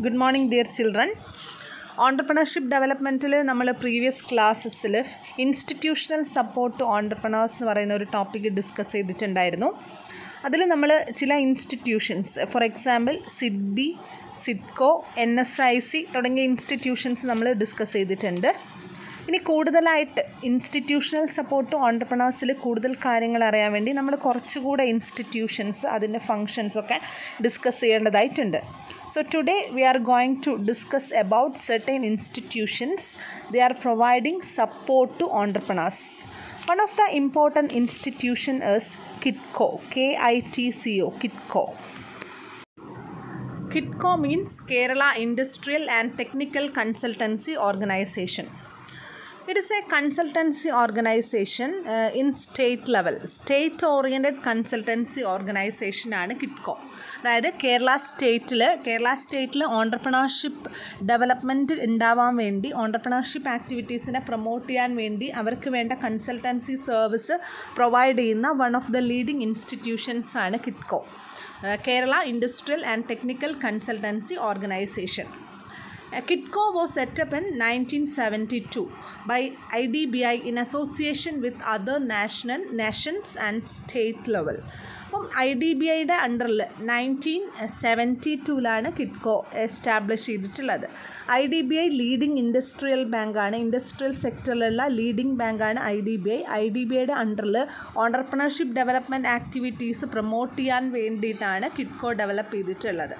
Good morning dear children entrepreneurship ഡെവലപ്മെൻറ്റിൽ നമ്മൾ previous ക്ലാസ്സസിൽ ഇൻസ്റ്റിറ്റ്യൂഷണൽ സപ്പോർട്ട് ടു ഓണ്ടർപ്രണേഴ്സ് എന്ന് പറയുന്ന ഒരു ടോപ്പിക്ക് ഡിസ്കസ് ചെയ്തിട്ടുണ്ടായിരുന്നു അതിൽ നമ്മൾ ചില institutions for example SIDBI SIDCO N S I C തുടങ്ങിയ ഇൻസ്റ്റിറ്റ്യൂഷൻസ് നമ്മൾ ഡിസ്കസ് ചെയ്തിട്ടുണ്ട് ഇനി കൂടുതലായിട്ട് ഇൻസ്റ്റിറ്റ്യൂഷണൽ സപ്പോർട്ട് ഓണ്ടർപ്രണേഴ്സിൽ കൂടുതൽ കാര്യങ്ങൾ അറിയാൻ വേണ്ടി നമ്മൾ കുറച്ചുകൂടെ ഇൻസ്റ്റിറ്റ്യൂഷൻസ് അതിൻ്റെ ഫങ്ഷൻസ് ഒക്കെ ഡിസ്കസ് ചെയ്യേണ്ടതായിട്ടുണ്ട് so today we are going to discuss about certain institutions they are providing support to entrepreneurs one of the important institution is KITCO K I T C O KITCO KITCO means Kerala industrial and technical consultancy organisation It is a consultancy organization uh, in state level. State oriented consultancy organization ആണ് കിറ്റ്കോ അതായത് കേരള സ്റ്റേറ്റിൽ കേരള സ്റ്റേറ്റിൽ entrepreneurship development ഉണ്ടാവാൻ വേണ്ടി entrepreneurship ആക്ടിവിറ്റീസിനെ promote ചെയ്യാൻ വേണ്ടി അവർക്ക് വേണ്ട കൺസൾട്ടൻസി സർവീസ് പ്രൊവൈഡ് ചെയ്യുന്ന one of the leading institutions ആണ് KITCO Kerala industrial and technical consultancy organisation Kitco was set up in 1972 by IDBI in association with other national nations and state level. അപ്പം I D B ഐയുടെ അണ്ടറിൽ nineteen seventy ടൂവിലാണ് KITCO establish ചെയ്തിട്ടുള്ളത് I D B I leading industrial ബാങ്കാണ് industrial സെക്ടറിലുള്ള leading ബാങ്കാണ് I D B I I D B ഐയുടെ അണ്ടറിൽ ഓണ്ടർപ്രണർഷിപ്പ് ഡെവലപ്മെൻറ്റ് ആക്ടിവിറ്റീസ് പ്രൊമോട്ട് ചെയ്യാൻ വേണ്ടിയിട്ടാണ് കിറ്റ്കോ ഡെവലപ്പ് ചെയ്തിട്ടുള്ളത്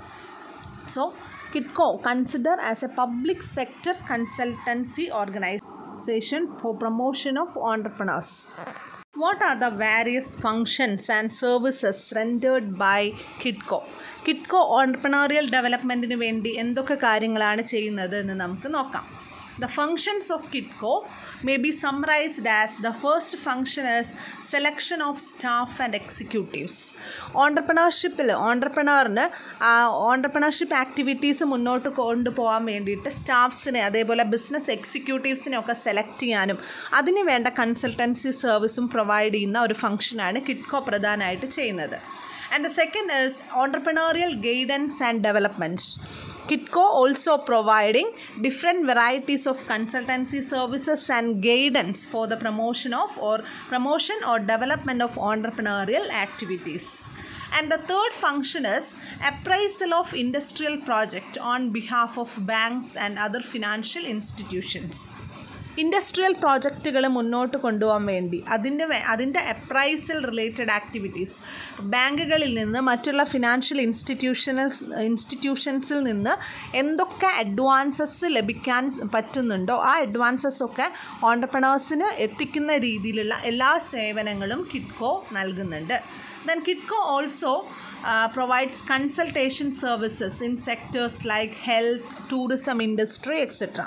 so KITCO consider as a public sector consultancy organization for promotion of entrepreneurs. What are the various functions and services rendered by KITCO? KITCO entrepreneurial ഡെവലപ്മെൻറ്റിന് വേണ്ടി എന്തൊക്കെ കാര്യങ്ങളാണ് ചെയ്യുന്നത് എന്ന് നമുക്ക് നോക്കാം the functions of KITCO may be summarized as the first function is selection of staff and executives ഓണ്ടർപ്രണർഷിപ്പിൽ ഓണ്ടർപ്രണറിന് ഓണ്ടർപ്രണർഷിപ്പ് ആക്ടിവിറ്റീസ് മുന്നോട്ട് കൊണ്ടുപോകാൻ വേണ്ടിയിട്ട് സ്റ്റാഫ്സിനെ അതേപോലെ ബിസിനസ് എക്സിക്യൂട്ടീവ്സിനെ ഒക്കെ സെലക്ട് ചെയ്യാനും അതിന് വേണ്ട കൺസൾട്ടൻസി സർവീസും പ്രൊവൈഡ് ചെയ്യുന്ന ഒരു ഫംഗ്ഷനാണ് കിറ്റ്കോ പ്രധാനമായിട്ട് ചെയ്യുന്നത് and the second is entrepreneurial guidance and development KITCO also providing different varieties of consultancy services and guidance for the promotion of or promotion or development of entrepreneurial activities. And the third function is appraisal of industrial project on behalf of banks and other financial institutions. Industrial പ്രോജക്റ്റുകൾ മുന്നോട്ട് കൊണ്ടുപോകാൻ വേണ്ടി അതിൻ്റെ അതിൻ്റെ appraisal related activities ബാങ്കുകളിൽ നിന്ന് മറ്റുള്ള financial ഇൻസ്റ്റിറ്റ്യൂഷനൽസ് ഇൻസ്റ്റിറ്റ്യൂഷൻസിൽ നിന്ന് എന്തൊക്കെ അഡ്വാൻസസ് ലഭിക്കാൻ പറ്റുന്നുണ്ടോ ആ അഡ്വാൻസസ് ഒക്കെ ഓണ്ടർപ്രണേഴ്സിന് എത്തിക്കുന്ന രീതിയിലുള്ള എല്ലാ സേവനങ്ങളും കിറ്റ്കോ നൽകുന്നുണ്ട് then KITCO also provides consultation services in sectors like health tourism industry etcetera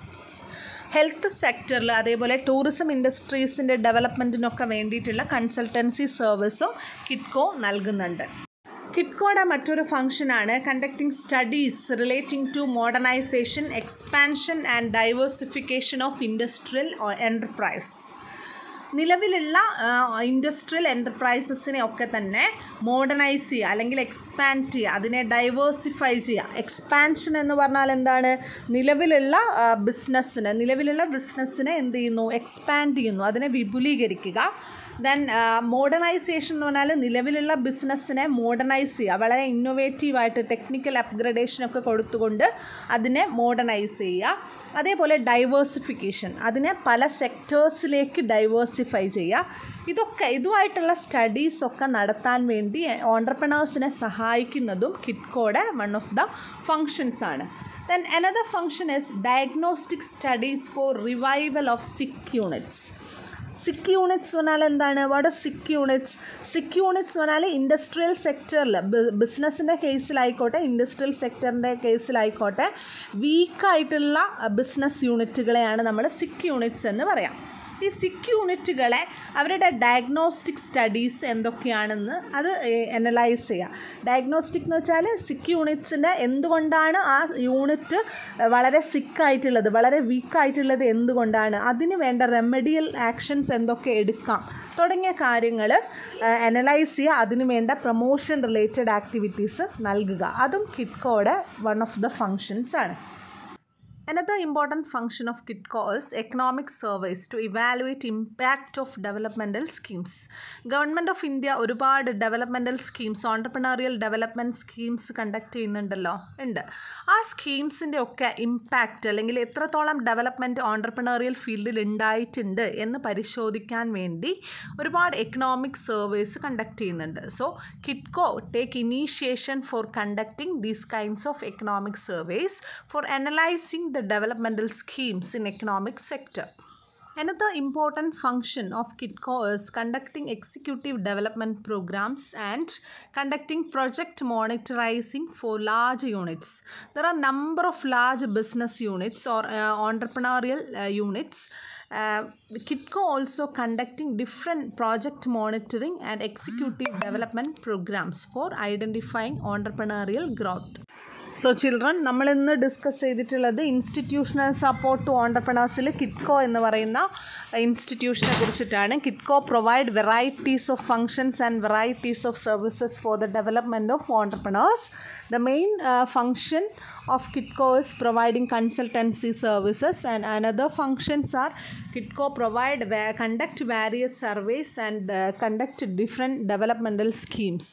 health സെക്ടറിൽ അതേപോലെ ടൂറിസം ഇൻഡസ്ട്രീസിൻ്റെ ഡെവലപ്മെൻറ്റിനൊക്കെ വേണ്ടിയിട്ടുള്ള കൺസൾട്ടൻസി സർവീസും കിറ്റ്കോ നൽകുന്നുണ്ട് കിറ്റ്കോയുടെ മറ്റൊരു ഫംഗ്ഷനാണ് conducting studies relating to modernisation expansion and diversification of industrial enterprise നിലവിലുള്ള ഇൻഡസ്ട്രിയൽ എൻ്റർപ്രൈസസിനെ ഒക്കെ തന്നെ മോഡേണൈസ് ചെയ്യുക അല്ലെങ്കിൽ എക്സ്പാൻഡ് ചെയ്യുക അതിനെ ഡൈവേഴ്സിഫൈ ചെയ്യുക എക്സ്പാൻഷൻ എന്ന് പറഞ്ഞാൽ എന്താണ് നിലവിലുള്ള ബിസിനസ്സിന് നിലവിലുള്ള ബിസിനസ്സിനെ എന്ത് ചെയ്യുന്നു എക്സ്പാൻഡ് ചെയ്യുന്നു അതിനെ വിപുലീകരിക്കുക ദെൻ മോഡേണൈസേഷൻ എന്ന് പറഞ്ഞാൽ നിലവിലുള്ള ബിസിനസ്സിനെ മോഡേണൈസ് ചെയ്യുക വളരെ ഇന്നൊവേറ്റീവായിട്ട് ടെക്നിക്കൽ അപ്ഗ്രഡേഷനൊക്കെ കൊടുത്തുകൊണ്ട് അതിനെ മോഡേണൈസ് ചെയ്യുക അതേപോലെ ഡൈവേഴ്സിഫിക്കേഷൻ അതിനെ പല സെക്ടേഴ്സിലേക്ക് ഡൈവേഴ്സിഫൈ ചെയ്യുക ഇതൊക്കെ ഇതുമായിട്ടുള്ള സ്റ്റഡീസൊക്കെ നടത്താൻ വേണ്ടി ഓണ്ടർപ്രണേഴ്സിനെ സഹായിക്കുന്നതും കിറ്റ്കോയുടെ വൺ ഓഫ് ദ ഫങ്ഷൻസ് ആണ് then another function is diagnostic studies for revival of sick units sick units പറഞ്ഞാൽ എന്താണ് വാട്ട് സിക്ക് യൂണിറ്റ്സ് സിക്ക് യൂണിറ്റ്സ് പറഞ്ഞാൽ ഇൻഡസ്ട്രിയൽ സെക്ടറിൽ ബിസിനസ്സിൻ്റെ കേസിലായിക്കോട്ടെ ഇൻഡസ്ട്രിയൽ സെക്ടറിൻ്റെ കേസിലായിക്കോട്ടെ വീക്കായിട്ടുള്ള ബിസിനസ് യൂണിറ്റുകളെയാണ് നമ്മൾ സിക്ക് യൂണിറ്റ്സ് എന്ന് പറയാം ഈ സിക്ക് യൂണിറ്റുകളെ അവരുടെ ഡയഗ്നോസ്റ്റിക് സ്റ്റഡീസ് എന്തൊക്കെയാണെന്ന് അത് അനലൈസ് ചെയ്യുക ഡയഗ്നോസ്റ്റിക് എന്ന് വെച്ചാൽ സിക്ക് യൂണിറ്റ്സിൻ്റെ എന്തുകൊണ്ടാണ് ആ യൂണിറ്റ് വളരെ സിക്കായിട്ടുള്ളത് വളരെ വീക്കായിട്ടുള്ളത് എന്തുകൊണ്ടാണ് അതിന് വേണ്ട റെമഡിയൽ ആക്ഷൻസ് എന്തൊക്കെ എടുക്കാം തുടങ്ങിയ കാര്യങ്ങൾ അനലൈസ് ചെയ്യുക അതിന് വേണ്ട പ്രൊമോഷൻ റിലേറ്റഡ് ആക്ടിവിറ്റീസ് നൽകുക അതും കിറ്റ്കോയുടെ വൺ ഓഫ് ദ ഫങ്ഷൻസ് ആണ് Another important function of KITCO is economic surveys to evaluate impact of developmental schemes. Government of India ഒരുപാട് developmental schemes entrepreneurial development schemes conduct ചെയ്യുന്നുണ്ടല്ലോ ഉണ്ട് ആ സ്കീംസിൻ്റെ ഒക്കെ ഇമ്പാക്റ്റ് അല്ലെങ്കിൽ എത്രത്തോളം ഡെവലപ്മെൻറ്റ് ഓണ്ടർപ്രണറിയൽ ഫീൽഡിൽ ഉണ്ടായിട്ടുണ്ട് എന്ന് പരിശോധിക്കാൻ വേണ്ടി ഒരുപാട് എക്കണോമിക് സർവേസ് കണ്ടക്ട് ചെയ്യുന്നുണ്ട് so KITCO take initiation for conducting these kinds of economic surveys for analysing the developmental schemes in economic sector. Another important function of KITCO is conducting executive development programs and conducting project monitoring for large units. There are number of large business units or uh, entrepreneurial uh, units. Uh, KITCO also conducting different project monitoring and executive development programs for identifying entrepreneurial growth. So children നമ്മൾ ഇന്ന് discuss ചെയ്തിട്ടുള്ളത് institutional support to ഓണ്ടർപ്രണേഴ്സിൽ KITCO എന്ന് പറയുന്ന ഇൻസ്റ്റിറ്റ്യൂഷനെ കുറിച്ചിട്ടാണ് KITCO provide varieties of functions and varieties of services for the development of entrepreneurs the main function of KITCO is providing consultancy services and another functions are KITCO provide conduct various surveys and uh, conduct different developmental schemes.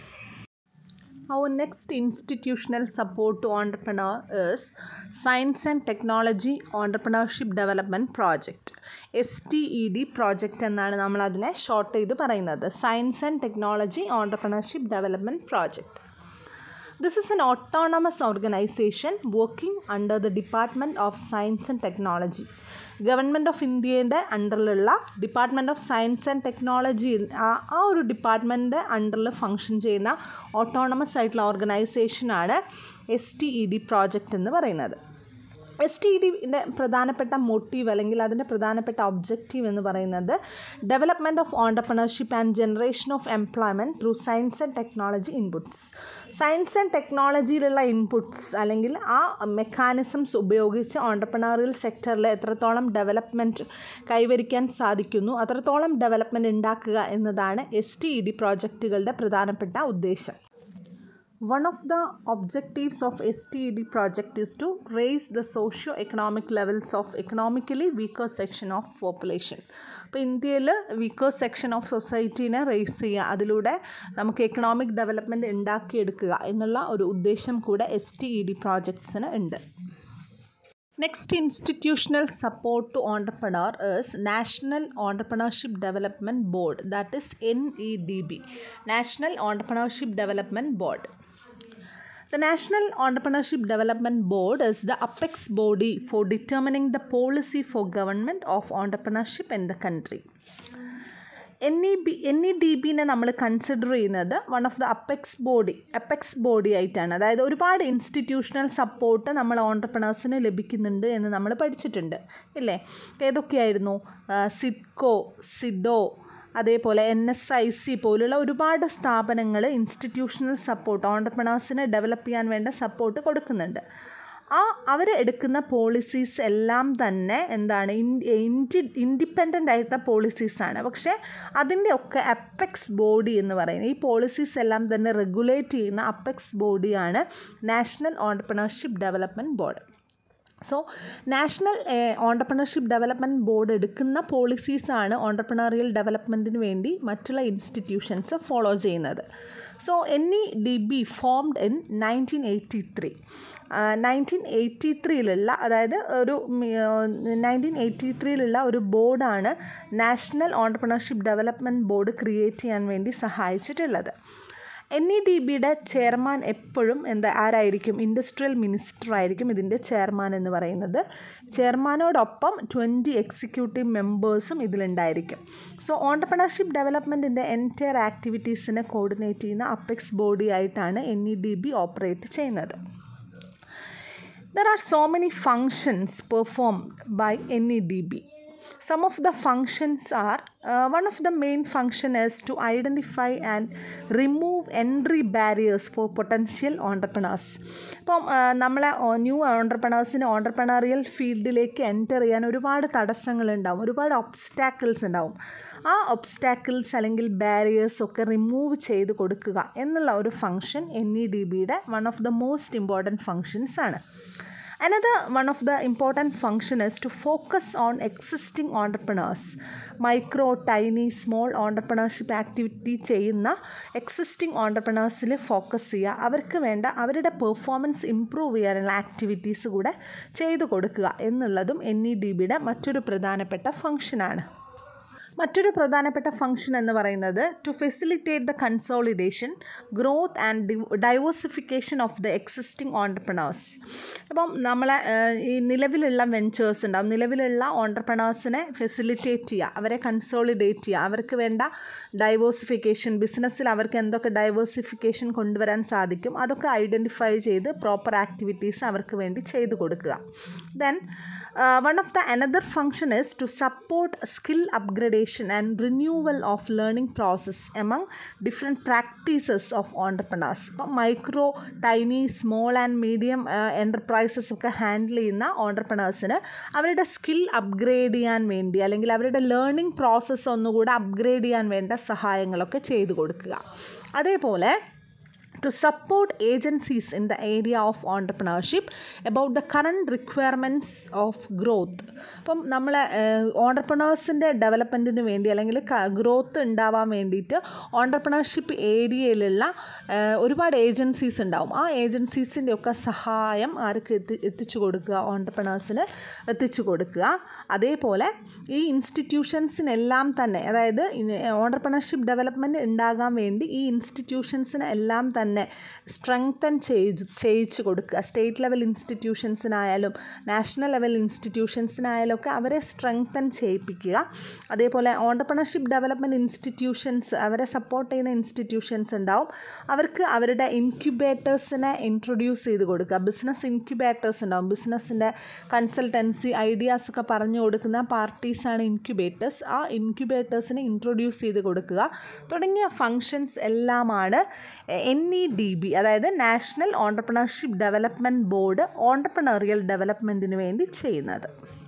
Our next institutional support to entrepreneur is Science and Technology Entrepreneurship Development Project. S T E D project എന്നാണ് നമ്മൾ അതിനെ short ചെയ്ത് പറയുന്നത് science and technology entrepreneurship development project This is an autonomous organization working under the Department of Science and Technology. Government of ഇന്ത്യയുടെ അണ്ടറിലുള്ള department of science and technology ആ ആ ഒരു ഡിപ്പാർട്ട്മെൻറ്റ് അണ്ടറിൽ ഫങ്ഷൻ ചെയ്യുന്ന ഓട്ടോണമസ് ആയിട്ടുള്ള ഓർഗനൈസേഷനാണ് S T E D project എന്ന് പറയുന്നത് എസ് ടി ഡിൻ്റെ പ്രധാനപ്പെട്ട മോട്ടീവ് അല്ലെങ്കിൽ അതിൻ്റെ പ്രധാനപ്പെട്ട ഒബ്ജക്റ്റീവ് എന്ന് പറയുന്നത് development of entrepreneurship and generation of employment through science and technology inputs science and ടെക്നോളജിയിലുള്ള ഇൻപുട്സ് അല്ലെങ്കിൽ ആ മെക്കാനിസംസ് ഉപയോഗിച്ച് ഓണ്ടർപ്രണറിയൽ സെക്ടറിൽ എത്രത്തോളം ഡെവലപ്മെൻറ്റ് കൈവരിക്കാൻ സാധിക്കുന്നു അത്രത്തോളം ഡെവലപ്മെൻറ്റ് ഉണ്ടാക്കുക എന്നതാണ് എസ് ടി ഇ ഡി പ്രോജക്റ്റുകളുടെ പ്രധാനപ്പെട്ട ഉദ്ദേശം One of the objectives of STED project is to raise the socio-economic levels of economically weaker section of population. അപ്പോൾ ഇന്ത്യയിൽ വീക്കർ സെക്ഷൻ ഓഫ് സൊസൈറ്റീനെ റേസ് ചെയ്യുക അതിലൂടെ നമുക്ക് എക്കണോമിക് ഡെവലപ്മെൻറ്റ് ഉണ്ടാക്കിയെടുക്കുക എന്നുള്ള ഒരു ഉദ്ദേശം കൂടെ എസ് ടി ഇ ഡി പ്രോജക്ട്സിന് ഉണ്ട് next institutional support to entrepreneur is national entrepreneurship development board that is N E D B national entrepreneurship development board The National Entrepreneurship Development Board is the apex body for determining the policy for government of entrepreneurship in the country. N E B N E D ബിനെ നമ്മൾ consider ചെയ്യുന്നത് one of the apex body apex body ആയിട്ടാണ് അതായത് ഒരുപാട് institutional support നമ്മൾ ഓണ്ടർപ്രണേഴ്സിന് ലഭിക്കുന്നുണ്ട് എന്ന് നമ്മൾ പഠിച്ചിട്ടുണ്ട് ഇല്ലേ ഏതൊക്കെയായിരുന്നു സിഡ്കോ സിഡോ അതേപോലെ എൻ എസ് ഐ സി പോലുള്ള ഒരുപാട് സ്ഥാപനങ്ങൾ ഇൻസ്റ്റിറ്റ്യൂഷണൽ സപ്പോർട്ട് ഓണ്ടർപ്രണേഴ്സിനെ ഡെവലപ്പ് ചെയ്യാൻ വേണ്ട സപ്പോർട്ട് കൊടുക്കുന്നുണ്ട് ആ അവർ എടുക്കുന്ന പോളിസീസ് എല്ലാം തന്നെ എന്താണ് ഇൻഡി ഇൻഡിപെൻഡൻ്റ് ആയിട്ടുള്ള പോളിസീസാണ് പക്ഷേ അതിൻ്റെ ഒക്കെ അപ്പെക്സ് ബോഡി എന്ന് പറയുന്നത് ഈ പോളിസീസ് എല്ലാം തന്നെ റെഗുലേറ്റ് ചെയ്യുന്ന അപ്പെക്സ് ബോഡിയാണ് national entrepreneurship development board so national entrepreneurship development board എടുക്കുന്ന പോളിസീസാണ് ഓണ്ടർപ്രണറിയൽ ഡെവലപ്മെൻറ്റിന് വേണ്ടി മറ്റുള്ള ഇൻസ്റ്റിറ്റ്യൂഷൻസ് ഫോളോ ചെയ്യുന്നത് so N E D B formed in nineteen eighty three nineteen eighty ത്രീയിലുള്ള അതായത് ഒരു നയൻറ്റീൻ എയ്റ്റി ത്രീയിലുള്ള ഒരു ബോർഡാണ് national entrepreneurship development board create ചെയ്യാൻ വേണ്ടി സഹായിച്ചിട്ടുള്ളത് എൻ ഇ ഡി ബിയുടെ ചെയർമാൻ എപ്പോഴും എന്താ ആരായിരിക്കും ഇൻഡസ്ട്രിയൽ മിനിസ്റ്റർ ആയിരിക്കും ഇതിൻ്റെ ചെയർമാൻ എന്ന് പറയുന്നത് ചെയർമാനോടൊപ്പം ട്വൻറ്റി എക്സിക്യൂട്ടീവ് മെമ്പേഴ്സും ഇതിലുണ്ടായിരിക്കും സോ ഓണ്ടർപ്രണർഷിപ്പ് ഡെവലപ്മെൻറ്റിൻ്റെ എൻറ്റയർ ആക്ടിവിറ്റീസിനെ കോർഡിനേറ്റ് ചെയ്യുന്ന അപ്പെക്സ് ബോഡി ആയിട്ടാണ് N E D B operate ചെയ്യുന്നത് There are so many functions performed by NEDB. Some of the functions are one of the main function is to identify and remove entry barriers for potential entrepreneurs ഇപ്പം നമ്മളെ new ഓണ്ടർപ്രണേഴ്സിന് entrepreneurial ഫീൽഡിലേക്ക് enter ചെയ്യാൻ ഒരുപാട് തടസ്സങ്ങളുണ്ടാവും ഒരുപാട് obstacles ഉണ്ടാവും ആ obstacles അല്ലെങ്കിൽ ബാരിയേഴ്സ് ഒക്കെ റിമൂവ് ചെയ്ത് കൊടുക്കുക എന്നുള്ള ഒരു ഫങ്ഷൻ എൻ ഇ ഡി ബിയുടെ one of the most important functions ആണ് Another one of the important function is to focus on existing entrepreneurs. Micro tiny small entrepreneurship activity ചെയ്യുന്ന എക്സിസ്റ്റിംഗ് ഓണ്ടർപ്രണേഴ്സിൽ ഫോക്കസ് ചെയ്യുക അവർക്ക് വേണ്ട അവരുടെ പെർഫോമൻസ് ഇമ്പ്രൂവ് ചെയ്യാനുള്ള activities കൂടെ ചെയ്തു കൊടുക്കുക എന്നുള്ളതും എൻ ഇ ഡി ബിയുടെ മറ്റൊരു പ്രധാനപ്പെട്ട ഫങ്ഷനാണ് മറ്റൊരു പ്രധാനപ്പെട്ട ഫംഗ്ഷൻ എന്ന് പറയുന്നത് to facilitate the consolidation growth and diversification of the existing entrepreneurs അപ്പം നമ്മളെ ഈ നിലവിലുള്ള വെഞ്ചേഴ്സ് ഉണ്ടാവും നിലവിലുള്ള ഓണ്ടർപ്രണേഴ്സിനെ ഫെസിലിറ്റേറ്റ് ചെയ്യുക അവരെ കൺസോളിഡേറ്റ് ചെയ്യുക അവർക്ക് വേണ്ട ഡൈവേഴ്സിഫിക്കേഷൻ ബിസിനസ്സിൽ അവർക്ക് എന്തൊക്കെ ഡൈവേഴ്സിഫിക്കേഷൻ കൊണ്ടുവരാൻ സാധിക്കും അതൊക്കെ ഐഡൻറ്റിഫൈ ചെയ്ത് പ്രോപ്പർ ആക്ടിവിറ്റീസ് അവർക്ക് വേണ്ടി ചെയ്തു കൊടുക്കുക then one of the another function is to support skill upgradation and renewal of learning process among different practices of entrepreneurs ഇപ്പം micro tiny small and medium enterprises ഒക്കെ ഹാൻഡിൽ ചെയ്യുന്ന ഓണ്ടർപ്രണേഴ്സിന് അവരുടെ സ്കിൽ അപ്ഗ്രേഡ് ചെയ്യാൻ വേണ്ടി അല്ലെങ്കിൽ അവരുടെ ലേണിംഗ് പ്രോസസ്സ് ഒന്നുകൂടെ അപ്ഗ്രേഡ് ചെയ്യാൻ വേണ്ട സഹായങ്ങളൊക്കെ ചെയ്തു കൊടുക്കുക അതേപോലെ to support agencies in the area of entrepreneurship about the current requirements of growth അപ്പം നമ്മൾ ഓണ്ടർപ്രണേഴ്സിൻ്റെ ഡെവലപ്മെൻറ്റിന് വേണ്ടി അല്ലെങ്കിൽ ഗ്രോത്ത് ഉണ്ടാവാൻ വേണ്ടിയിട്ട് ഓണ്ടർപ്രണർഷിപ്പ് ഏരിയയിലുള്ള ഒരുപാട് ഏജൻസീസ് ഉണ്ടാവും ആ ഏജൻസീസിൻ്റെ ഒക്കെ സഹായം ആർക്ക് എത്തി എത്തിച്ചു കൊടുക്കുക ഓണ്ടർപ്രണേഴ്സിന് എത്തിച്ചു കൊടുക്കുക അതേപോലെ ഈ ഇൻസ്റ്റിറ്റ്യൂഷൻസിനെല്ലാം തന്നെ അതായത് ഓണ്ടർപ്രണർഷിപ്പ് ഡെവലപ്മെൻറ്റ് ഉണ്ടാകാൻ വേണ്ടി ഈ ഇൻസ്റ്റിറ്റ്യൂഷൻസിന് എല്ലാം തന്നെ തന്നെ സ്ട്രെങ്തൻ ചെയ്ത് ചെയ്യിച്ച് കൊടുക്കുക സ്റ്റേറ്റ് ലെവൽ ഇൻസ്റ്റിറ്റ്യൂഷൻസിനായാലും നാഷണൽ ലെവൽ ഇൻസ്റ്റിറ്റ്യൂഷൻസിനായാലും ഒക്കെ അവരെ സ്ട്രെങ്തൻ ചെയ്യിപ്പിക്കുക അതേപോലെ ഓണ്ടർപ്രണർഷിപ്പ് ഡെവലപ്മെൻറ്റ് ഇൻസ്റ്റിറ്റ്യൂഷൻസ് അവരെ സപ്പോർട്ട് ചെയ്യുന്ന ഇൻസ്റ്റിറ്റ്യൂഷൻസ് ഉണ്ടാവും അവർക്ക് അവരുടെ ഇൻക്യുബേറ്റേഴ്സിനെ ഇൻട്രൊഡ്യൂസ് ചെയ്ത് കൊടുക്കുക ബിസിനസ് ഇൻക്യുബേറ്റേഴ്സ് ഉണ്ടാവും ബിസിനസ്സിൻ്റെ കൺസൾട്ടൻസി ഐഡിയാസ് ഒക്കെ പറഞ്ഞു കൊടുക്കുന്ന പാർട്ടീസാണ് ഇൻക്യുബേറ്റേഴ്സ് ആ ഇൻക്യുബേറ്റേഴ്സിനെ ഇൻട്രൊഡ്യൂസ് ചെയ്ത് കൊടുക്കുക തുടങ്ങിയ ഫങ്ഷൻസ് എല്ലാമാണ് എൻ ഇ ഡി ബി അതായത് national entrepreneurship development board entrepreneurial ഡെവലപ്മെൻറ്റിന് വേണ്ടി ചെയ്യുന്നത്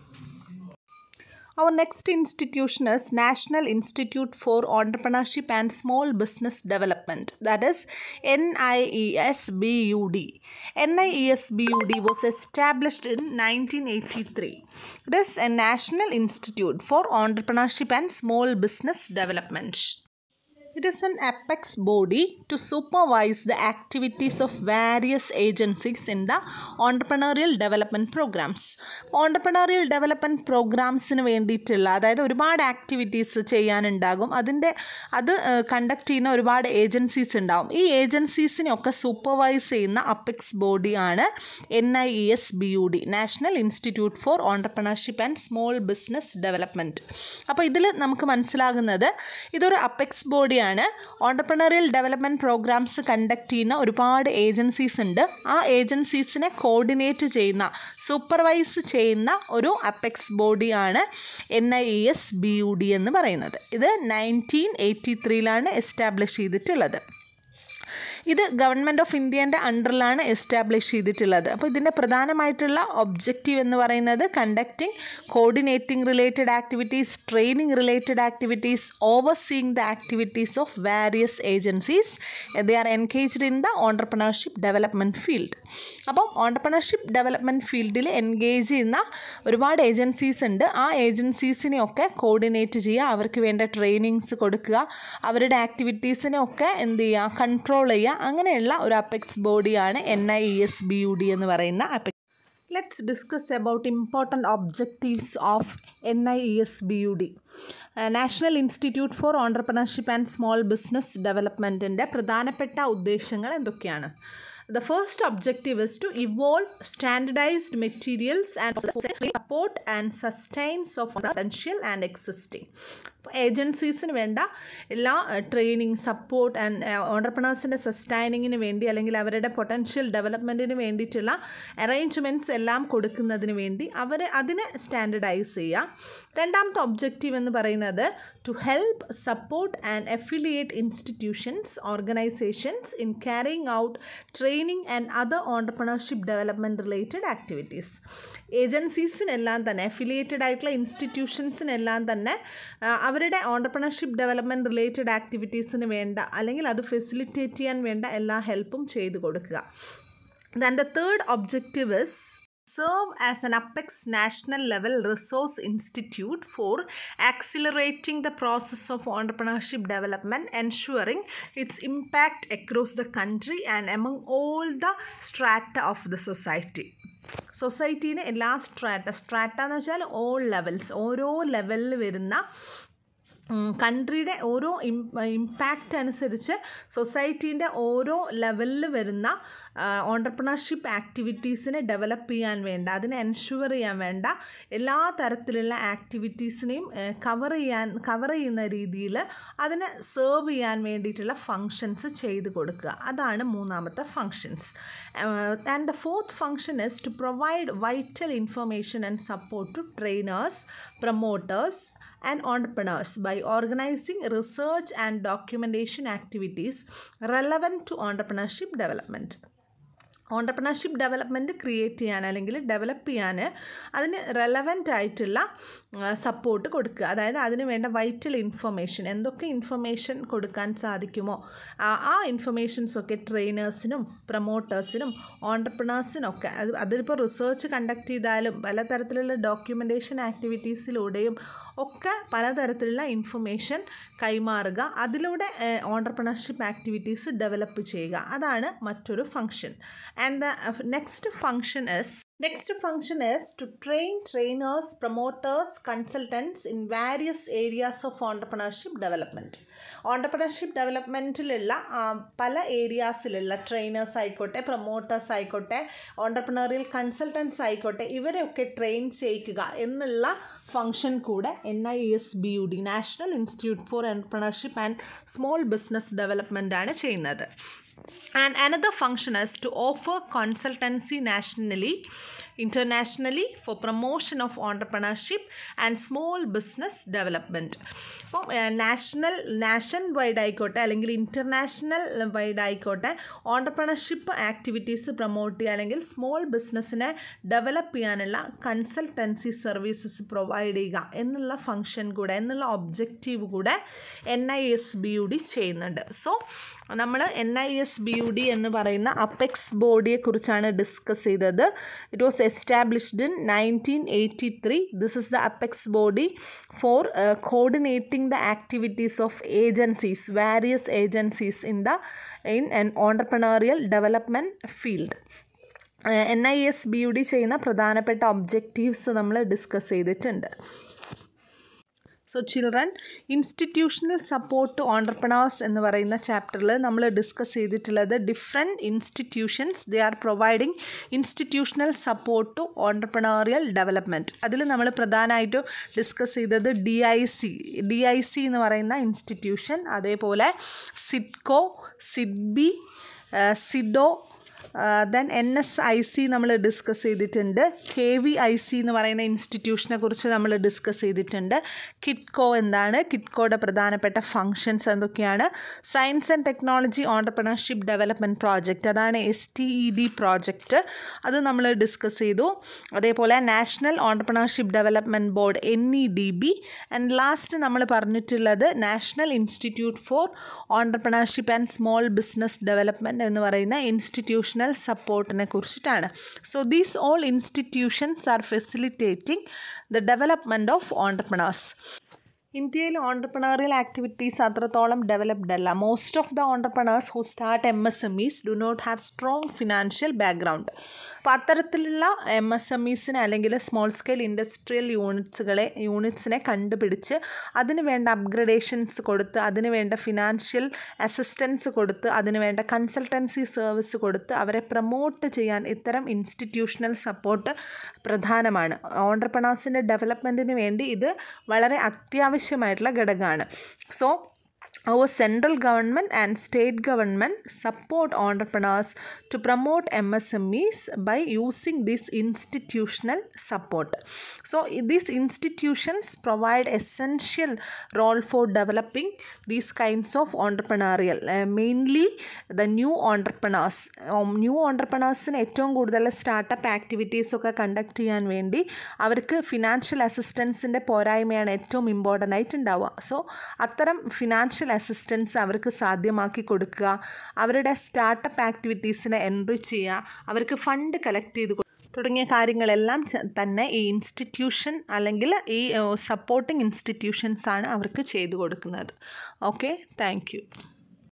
Our next institution is National Institute for Entrepreneurship and Small Business Development, that is NIESBUD. NIESBUD was established in 1983. It is a national institute for entrepreneurship and small business development. It is an apex body to supervise the activities of various agencies in the entrepreneurial development programs. Entrepreneurial development പ്രോഗ്രാംസിന് വേണ്ടിയിട്ടുള്ള അതായത് ഒരുപാട് activities ചെയ്യാനുണ്ടാകും അതിൻ്റെ അത് conduct ചെയ്യുന്ന ഒരുപാട് agencies ഉണ്ടാവും ഈ ഏജൻസീസിനെയൊക്കെ സൂപ്പർവൈസ് ചെയ്യുന്ന അപ്പെക്സ് ബോഡിയാണ് N I E S B U D national institute for entrepreneurship and small business development അപ്പോൾ ഇതിൽ നമുക്ക് മനസ്സിലാകുന്നത് ഇതൊരു അപ്പെക്സ് ബോഡിയാണ് ആണ് ഓണ്ടർപ്രണറിയൽ ഡെവലപ്മെൻറ്റ് പ്രോഗ്രാംസ് കണ്ടക്ട് ചെയ്യുന്ന ഒരുപാട് ഏജൻസീസ് ഉണ്ട് ആ ഏജൻസീസിനെ കോർഡിനേറ്റ് ചെയ്യുന്ന സൂപ്പർവൈസ് ചെയ്യുന്ന ഒരു അപ്പെക്സ് ബോഡിയാണ് N I E S B U D എന്ന് പറയുന്നത് ഇത് നയൻറ്റീൻ എയ്റ്റി ത്രീയിലാണ് എസ്റ്റാബ്ലിഷ് ചെയ്തിട്ടുള്ളത് ഇത് ഗവൺമെൻറ് ഓഫ് ഇന്ത്യേൻ്റെ അണ്ടറിലാണ് എസ്റ്റാബ്ലിഷ് ചെയ്തിട്ടുള്ളത് അപ്പോൾ ഇതിൻ്റെ പ്രധാനമായിട്ടുള്ള ഒബ്ജക്റ്റീവ് എന്ന് പറയുന്നത് conducting coordinating related activities training related activities overseeing the activities of various agencies they are engaged in the entrepreneurship development field അപ്പം ഓണ്ടർപ്രണർഷിപ്പ് ഡെവലപ്മെൻറ്റ് ഫീൽഡിൽ എൻഗേജ് ചെയ്യുന്ന ഒരുപാട് ഏജൻസീസ് ഉണ്ട് ആ ഏജൻസീസിനെയൊക്കെ കോർഡിനേറ്റ് ചെയ്യുക അവർക്ക് വേണ്ട ട്രെയിനിങ്സ് കൊടുക്കുക അവരുടെ ആക്ടിവിറ്റീസിനെ ഒക്കെ എന്ത് ചെയ്യുക കൺട്രോൾ ചെയ്യുക അങ്ങനെയുള്ള ഒരു അപ്പെക്സ് ബോഡിയാണ് N I E S B U D എന്ന് പറയുന്ന apex let's discuss about important objectives of N I E S B U D national institute for entrepreneurship and small business ഡെവലപ്മെൻറ്റിൻ്റെ പ്രധാനപ്പെട്ട ഉദ്ദേശങ്ങൾ എന്തൊക്കെയാണ് The first objective is to evolve standardized materials and support and sustains of potential and existing. ഏജൻസീസിന് വേണ്ട എല്ലാ training support and ഓണ്ടർപ്രണേഴ്സിൻ്റെ സസ്റ്റൈനിങ്ങിന് വേണ്ടി അല്ലെങ്കിൽ അവരുടെ പൊട്ടൻഷ്യൽ ഡെവലപ്മെൻറ്റിന് വേണ്ടിയിട്ടുള്ള അറേഞ്ച്മെൻറ്റ്സ് എല്ലാം കൊടുക്കുന്നതിന് വേണ്ടി അവർ അതിനെ സ്റ്റാൻഡർഡൈസ് ചെയ്യുക രണ്ടാമത്തെ ഒബ്ജക്റ്റീവ് എന്ന് പറയുന്നത് to help support and affiliate institutions organisations in carrying out training and other entrepreneurship development related activities ഏജൻസീസിനെല്ലാം തന്നെ അഫിലിയേറ്റഡ് ആയിട്ടുള്ള ഇൻസ്റ്റിറ്റ്യൂഷൻസിനെല്ലാം തന്നെ അവരുടെ ഓണ്ടർപ്രണർഷിപ്പ് ഡെവലപ്മെൻറ്റ് റിലേറ്റഡ് ആക്ടിവിറ്റീസിന് വേണ്ട അല്ലെങ്കിൽ അത് ഫെസിലിറ്റേറ്റ് ചെയ്യാൻ വേണ്ട എല്ലാ ഹെൽപ്പും ചെയ്തു കൊടുക്കുക then the third objective is serve as an apex national level resource institute for accelerating the process of entrepreneurship development ensuring its impact across the country and among all the strata of the society സൊസൈറ്റീനെ എല്ലാ strata strata എന്ന് വെച്ചാൽ all levels ഓരോ ലെവലിൽ വരുന്ന കൺട്രിയുടെ ഓരോ impact അനുസരിച്ച് സൊസൈറ്റീൻ്റെ ഓരോ ലെവലിൽ വരുന്ന ഓണ്ടർപ്രണർഷിപ്പ് ആക്ടിവിറ്റീസിനെ ഡെവലപ്പ് ചെയ്യാൻ വേണ്ട അതിനെ എൻഷുവർ ചെയ്യാൻ വേണ്ട എല്ലാ തരത്തിലുള്ള ആക്ടിവിറ്റീസിനെയും കവർ ചെയ്യാൻ കവർ ചെയ്യുന്ന രീതിയിൽ അതിനെ സെർവ് ചെയ്യാൻ വേണ്ടിയിട്ടുള്ള ഫങ്ഷൻസ് ചെയ്ത് കൊടുക്കുക അതാണ് മൂന്നാമത്തെ functions and the fourth function is to provide vital information and support to trainers promoters and entrepreneurs by organizing research and documentation activities relevant to entrepreneurship development. Entrepreneurship development create ചെയ്യാൻ അല്ലെങ്കിൽ develop ചെയ്യാൻ അതിന് relevant ആയിട്ടുള്ള support കൊടുക്കുക അതായത് അതിന് വേണ്ട vital information എന്തൊക്കെ ഇൻഫർമേഷൻ കൊടുക്കാൻ സാധിക്കുമോ ആ ഇൻഫർമേഷൻസൊക്കെ ട്രെയിനേഴ്സിനും പ്രൊമോട്ടേഴ്സിനും ഓണ്ടർപ്രണേഴ്സിനൊക്കെ അത് അതിലിപ്പോൾ റിസർച്ച് കണ്ടക്ട് ചെയ്താലും പലതരത്തിലുള്ള ഡോക്യുമെൻറ്റേഷൻ ആക്ടിവിറ്റീസിലൂടെയും ഒക്കെ പലതരത്തിലുള്ള ഇൻഫർമേഷൻ കൈമാറുക അതിലൂടെ ഓണ്ടർപ്രണർഷിപ്പ് ആക്ടിവിറ്റീസ് ഡെവലപ്പ് ചെയ്യുക അതാണ് മറ്റൊരു function and the next function is next function is to train trainers promoters consultants in various areas of entrepreneurship development entrepreneurship ഡെവലപ്മെൻറ്റിലുള്ള പല ഏരിയാസിലുള്ള ട്രെയിനേഴ്സ് ആയിക്കോട്ടെ പ്രൊമോട്ടേഴ്സ് ആയിക്കോട്ടെ ഓണ്ടർപ്രണറിയൽ കൺസൾട്ടൻസ് ആയിക്കോട്ടെ ഇവരെയൊക്കെ ട്രെയിൻ ചെയ്യിക്കുക എന്നുള്ള ഫങ്ഷൻ കൂടെ N I S B U D national institute for entrepreneurship and small business development ആണ് ചെയ്യുന്നത് and another function is to offer consultancy nationally internationally for promotion of entrepreneurship and small business development അപ്പം national nationwide ആയിക്കോട്ടെ അല്ലെങ്കിൽ international wide ആയിക്കോട്ടെ entrepreneurship activities promote ചെയ്യുക അല്ലെങ്കിൽ small ബിസിനസ്സിനെ develop ചെയ്യാനുള്ള കൺസൾട്ടൻസി സർവീസസ് പ്രൊവൈഡ് ചെയ്യുക എന്നുള്ള ഫങ്ഷൻ കൂടെ എന്നുള്ള ഒബ്ജക്റ്റീവ് കൂടെ N I S B U D ചെയ്യുന്നുണ്ട് സോ നമ്മൾ N I S B U D എന്ന് പറയുന്ന അപ്പെക്സ് ബോഡിയെക്കുറിച്ചാണ് ഡിസ്കസ് ചെയ്തത് it was established in 1983. This is the apex body for uh, coordinating the activities of agencies, various agencies in the in an entrepreneurial development field. N I S B U D ചെയ്യുന്ന പ്രധാനപ്പെട്ട objectives നമ്മൾ discuss ചെയ്തിട്ടുണ്ട് so children institutional support to entrepreneurs എന്ന് പറയുന്ന ചാപ്റ്ററിൽ നമ്മൾ discuss ചെയ്തിട്ടുള്ളത് different institutions they are providing institutional support to entrepreneurial development അതിൽ നമ്മൾ പ്രധാനമായിട്ടും ഡിസ്കസ് ചെയ്തത് D I C D I C എന്ന് പറയുന്ന ഇൻസ്റ്റിറ്റ്യൂഷൻ അതേപോലെ SIDCO SIDBI SIDO then N S I C നമ്മൾ ഡിസ്കസ് ചെയ്തിട്ടുണ്ട് കെ വി ഐ സി എന്ന് പറയുന്ന ഇൻസ്റ്റിറ്റ്യൂഷനെ കുറിച്ച് നമ്മൾ ഡിസ്കസ് ചെയ്തിട്ടുണ്ട് കിറ്റ്കോ എന്താണ് കിറ്റ്കോയുടെ പ്രധാനപ്പെട്ട ഫങ്ഷൻസ് എന്തൊക്കെയാണ് science and technology entrepreneurship development project അതാണ് S T E D project അത് നമ്മൾ ഡിസ്കസ് ചെയ്തു അതേപോലെ national entrepreneurship development board N E D B and last നമ്മൾ പറഞ്ഞിട്ടുള്ളത് national institute for entrepreneurship and small business development എന്ന് പറയുന്ന ഇൻസ്റ്റിറ്റ്യൂഷണൽ സപ്പോർട്ടിനെ കുറിച്ചിട്ടാണ് so these all institutions are facilitating the development of entrepreneurs ഇന്ത്യയിൽ ഓണ്ടർപ്രണറിയൽ ആക്ടിവിറ്റീസ് അത്രത്തോളം developed അല്ല most of the entrepreneurs who start M S M Es do not have strong financial background അപ്പോൾ അത്തരത്തിലുള്ള M S M ഇസിനെ അല്ലെങ്കിൽ small scale industrial യൂണിറ്റ്സുകളെ യൂണിറ്റ്സിനെ കണ്ടുപിടിച്ച് അതിന് വേണ്ട അപ്ഗ്രഡേഷൻസ് കൊടുത്ത് അതിന് വേണ്ട ഫിനാൻഷ്യൽ അസിസ്റ്റൻസ് കൊടുത്ത് അതിന് വേണ്ട കൺസൾട്ടൻസി സർവീസ് കൊടുത്ത് അവരെ പ്രൊമോട്ട് ചെയ്യാൻ ഇത്തരം ഇൻസ്റ്റിറ്റ്യൂഷണൽ സപ്പോർട്ട് പ്രധാനമാണ് ഓണ്ടർപ്രണേഴ്സിൻ്റെ ഡെവലപ്മെൻറ്റിന് വേണ്ടി ഇത് വളരെ അത്യാവശ്യമായിട്ടുള്ള ഘടകമാണ് so our central government and state government support entrepreneurs to promote MSMEs by using this institutional support. So these institutions provide essential role for developing these kinds of entrepreneurial, uh, mainly the new entrepreneurs. Um, new ഓണ്ടർപ്രണേഴ്സിന് ഏറ്റവും കൂടുതൽ startup activities ഒക്കെ conduct ചെയ്യാൻ വേണ്ടി അവർക്ക് financial അസിസ്റ്റൻസിൻ്റെ പോരായ്മയാണ് ഏറ്റവും important ആയിട്ട് ഉണ്ടാവുക സോ അത്തരം ഫിനാൻഷ്യൽ അസിസ്റ്റൻസ് അവർക്ക് സാധ്യമാക്കി കൊടുക്കുക അവരുടെ സ്റ്റാർട്ടപ്പ് ആക്ടിവിറ്റീസിനെ എൻട്രി ചെയ്യുക അവർക്ക് ഫണ്ട് കളക്ട് ചെയ്ത് കൊടുക്കുക തുടങ്ങിയ കാര്യങ്ങളെല്ലാം ച- തന്നെ ഈ ഇൻസ്റ്റിറ്റ്യൂഷൻ അല്ലെങ്കിൽ ഈ സപ്പോർട്ടിംഗ് ഇൻസ്റ്റിറ്റ്യൂഷൻസ് ആണ് അവർക്ക് ചെയ്തു കൊടുക്കുന്നത് ഓക്കെ താങ്ക് യു